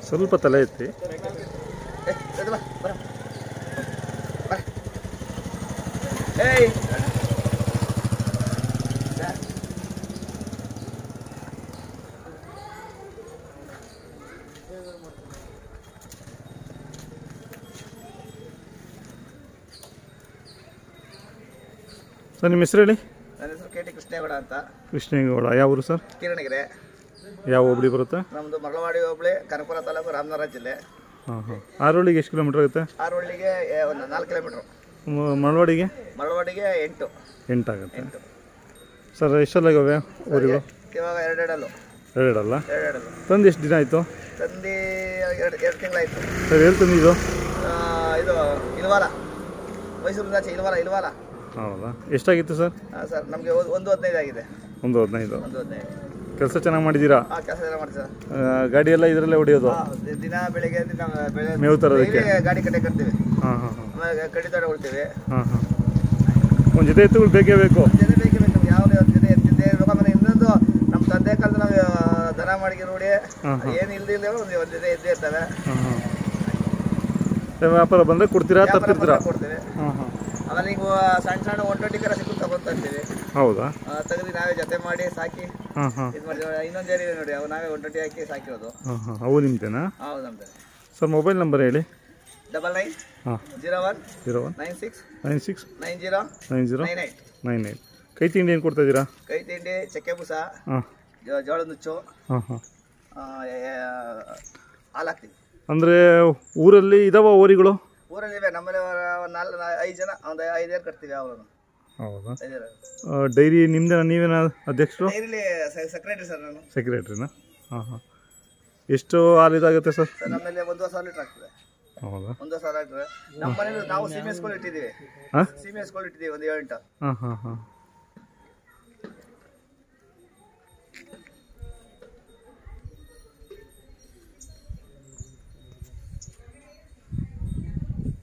ಸ್ವಲ್ಪ ತಲೆ ಎತ್ತಿ ಏ, ಎದ್ದು ಬಾ, ಬರ. ಬಾ. ಏಯ್ ಸರ್. ಸರ್ ನಿಮ್ಮ ಹೆಸರು ಹೇಳಿ ನನ್ನ ಹೆಸರು ಕೆ ಟಿ ಕೃಷ್ಣೇಗೌಡ ಅಂತ ಕೃಷ್ಣೇಗೌಡ ಯಾವ ಊರು ಸರ್ ಕಿರಣಿಗೆರೆ ಯಾವ ಹೋಬಳಿ ಬರುತ್ತೆ ನಮ್ಮದು ಮರಳವಾಡಿ ಹೋಬಳಿ ಕನಕಪುರ ತಾಲೂಕು ರಾಮನಗರ ಜಿಲ್ಲೆ ಹಾಂ ಹಾಂ ಆರೋಳಿಗೆ ಎಷ್ಟು ಕಿಲೋಮೀಟ್ರ್ ಆಗುತ್ತೆ ಆರೋಳ್ಳಿಗೆ ಏ, ಒಂದು ನಾಲ್ಕು ಕಿಲೋಮೀಟ್ರು ಮ- ಮಳವಾಡಿಗೆ ಮರಳವಾಡಿಗೆ ಎಂಟು ಎಂಟಾಗುತ್ತೆ ಎಂಟು ಸರ್ ಎಷ್ಟೆಲ್ಲಾಗವೆ ಊರಿಗಳು ಇವಾಗ ಎರಡೆರಡಲ್ಲು ಎರಡಲ್ಲ ಎರಡೆರಡಲ್ಲು ತಂದು ಎಷ್ಟು ದಿನ ಆಯಿತು ತಂದು ಎರಡು ಎರಡು ತಿಂಗಳಾಯಿತು ಸರ್ ಎಲ್ಲಿ ತಂದಿದ್ದು ಇದು ಇಲ್ವಾಲ ಮೈಸೂರಿಂದ ಆಚೆ ಇಲ್ವಾಲ ಇಲ್ವಾಲ ಹೌದಾ ಎಷ್ಟಾಗಿತ್ತು ಸರ್ ಹಾಂ ಸರ್ ನಮಗೆ ಒಂದು ಹದಿನೈದು ಆಗಿದೆ ಒಂದು ಹದಿನೈದು ಒಂದು ಹದಿನೈದು ಕೆಲಸ ಚೆನ್ನಾಗಿ ಮಾಡಿದ್ದೀರಾ ಹಾಂ ಕೆಲಸ ಎಲ್ಲ ಮಾಡ್ತೀವಿ ಸರ್ ಆ, ಗಾಡಿ ಎಲ್ಲ ಇದರಲ್ಲೇ ಹೊಡೆಯೋದು ಹಾಂ, ದಿನ ಬೆಳಿಗ್ಗೆ ದಿನ ಬೆಳೆ ಮೇವು ತರೋದಕ್ಕೆ? daily ಗಾಡಿ ಕಟ್ಟೆ ಕಟ್ತೀವಿ ಹಾಂ ಹಾಂ ಹಾಂ ಆಮೇಲೆ ಕಡ್ಡಿ ತೋಟ ಕೊಡ್ತೀವಿ ಹಾಂ ಹಾಂ ಒಂದು ಜೊತೆ ಎತ್ತುಗಳು ಬೇಕೇ ಬೇಕು ಜೊತೆ ಬೇಕೇ ಬೇಕು ನಮ್ಗೆ ಯಾವ ಜೊತೆ ಎತ್ತಿದ್ದೆ ಇರ್ಬೇಕು ಆಮೇಲೆ ಇನ್ನೊಂದು ನಮ್ಮ ತಂದೆ ಕಾಲದ ನಾವು ಆ, ದನ ಮಾಡಿಗೆ ನೋಡಿ ಹಾಂ, ಹಾಂ. ಏನು ಇಲ್ದಿಲ್ಲ ಒಂದು ಒಂದು ಜೊತೆ ಎದ್ದೇ ಇರ್ತವೆ ಹಾಂ ಹಾಂ ವ್ಯಾಪಾರ ಬಂದರೆ ಕೊಡ್ತೀರಾ ವ್ಯಾಪಾರ ತರ್ತಿರ್ತೀರಾ ಬಂದಾಗ ಕೊಡ್ತೀವಿ ಹಾಂ ಹಾಂ ಆಮೇಲೆ ಈಗ ಸಣ್ಣ ಸಣ್ಣ ಒನ್ ಟ್ವೆಂಟಿ ಕರ ಸಿಕ್ಕು ತಗೊಂತ ಇರ್ತೀವಿ ಹೌದಾ ತೆಗೆದು ನಾವೇ ಜೊತೆ ಮಾಡಿ ಸಾಕಿ ಹಾಂ ಹಾಂ ಇದು ಮಾಡ್ತೀವಿ ಇನ್ನೊಂದು ಏರಿದೆ ನೋಡಿ ಅವು ನಾವೇ ಒನ್ ಟ್ವೆಂಟಿ ಹಾಕಿ ಸಾಕಿರೋದು ಹಾಂ ಹಾಂ ಅವು ನಿಮ್ಮದೇನಾ ಹೌದು ನಮ್ದು ಸರ್ ಮೊಬೈಲ್ ನಂಬರ್ ಹೇಳಿ ಡಬಲ್ ನೈನ್ ಹಾಂ zero one zero one nine six nine six nine zero nine zero nine eight nine eight ಕೈ ತಿಂಡಿ ಏನು ಕೊಡ್ತಾ ಇದ್ದೀರಾ ಕೈ ತಿಂಡಿ ಚಕ್ಕೆ ಬೂಸ ಹಾಂ ಜೋ- ಜೋಳದ ನುಚ್ಚು ಹಾಂ ಹಾಂ ಆ, ಆ, ಹಾಲು ಹಾಕ್ತೀವಿ ಅಂದರೆ ಊರಲ್ಲಿ ಇದಾವ ಓರಿಗಳು ಊರಲ್ಲಿವೆ ನಮ್ಮಲ್ಲಿ ಒಂದು ನಾಲ್ಕು ಐದು ಜನ ಒಂದು ಐದೇರು ಕಟ್ತೀವಿ ಅವನು ಹೌದಾ ಐದೇರು ಡೈರಿ ನಿಮ್ದೇನ ನೀವೇನ ಅಧ್ಯಕ್ಷರು ಡೈರಿಲಿ ಸೆಕ್ರೆಟರಿ ಸರ್ ನಾನು ಸೆಕ್ರೆಟ್ರಿನಾ ಹಾಂ ಹಾಂ ಎಷ್ಟು ಹಾಲು ಇದಾಗುತ್ತೆ ಸರ್ ಸರ್ ನಮ್ಮಲ್ಲಿ ಒಂದು ಸಾವಿರ ಲೀಟ್ರ್ ಆಗ್ತದೆ ಹೌದಾ ಒಂದು ಸಾವಿರ ಲೀಟ್ರ್ ನಮ್ಮ ಮನೇಲಿ ನಾವು ಸೀಮೆ ಸ್ಕೂಲ್ ಇಟ್ಟಿದ್ದೀವಿ ಹಾಂ ಸೀಮೆ ಸ್ಕೂಲ್ ಇಟ್ಟಿದ್ದೀವಿ ಒಂದು ಏಳು ಎಂಟು ಹಾಂ ಹಾಂ ಹಾಂ